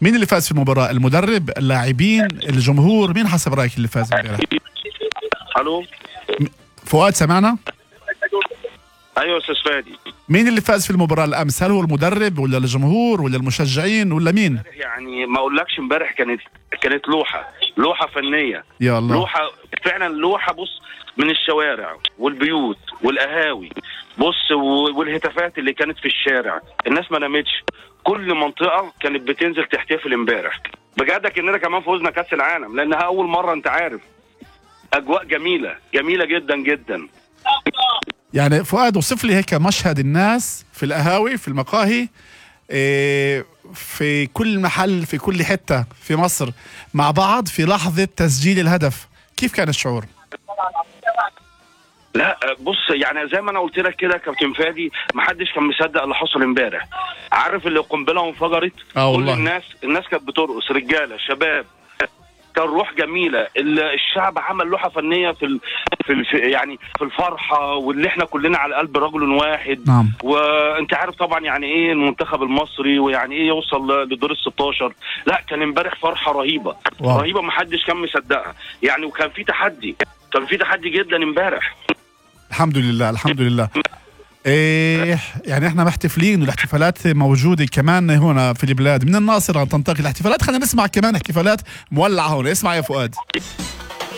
مين اللي فاز في المباراه المدرب اللاعبين الجمهور مين حسب رايك اللي فاز امبارح الو فؤاد سمعنا ايوه يا استاذ فادي مين اللي فاز في المباراه الامس هل هو المدرب ولا الجمهور ولا المشجعين ولا مين يعني ما اقولكش امبارح كانت كانت لوحه لوحه فنيه يا الله لوحه فعلا لوحه بص من الشوارع والبيوت والقهاوي بص و- والهتافات اللي كانت في الشارع الناس ما نامتش كل منطقه كانت بتنزل تحتفل امبارح بجد كاننا كمان فوزنا كاس العالم لانها اول مره انت عارف اجواء جميله جميله جدا جدا يعني فؤاد وصف لي هيك مشهد الناس في القهاوي في المقاهي إيه، في كل محل في كل حتة في مصر مع بعض في لحظة تسجيل الهدف كيف كان الشعور؟ لا بص يعني زي ما انا قلت لك كده كابتن فادي ما حدش كان مصدق اللي حصل امبارح عارف اللي قنبله انفجرت آه كل والله. الناس الناس كانت بترقص رجاله شباب كان روح جميله ال- الشعب عمل لوحه فنيه في ال... في, ال... في يعني في الفرحه واللي احنا كلنا على قلب رجل واحد نعم وانت عارف طبعا يعني ايه المنتخب المصري ويعني ايه يوصل لدور ال 16 لا كان امبارح فرحه رهيبه واو. رهيبه ما حدش كان مصدقها يعني وكان في تحدي كان في تحدي جدا امبارح الحمد لله الحمد لله إيه يعني احنا محتفلين والاحتفالات موجودة كمان هنا في البلاد من الناصرة تنطلق الاحتفالات خلينا نسمع كمان احتفالات مولعة هنا اسمع يا فؤاد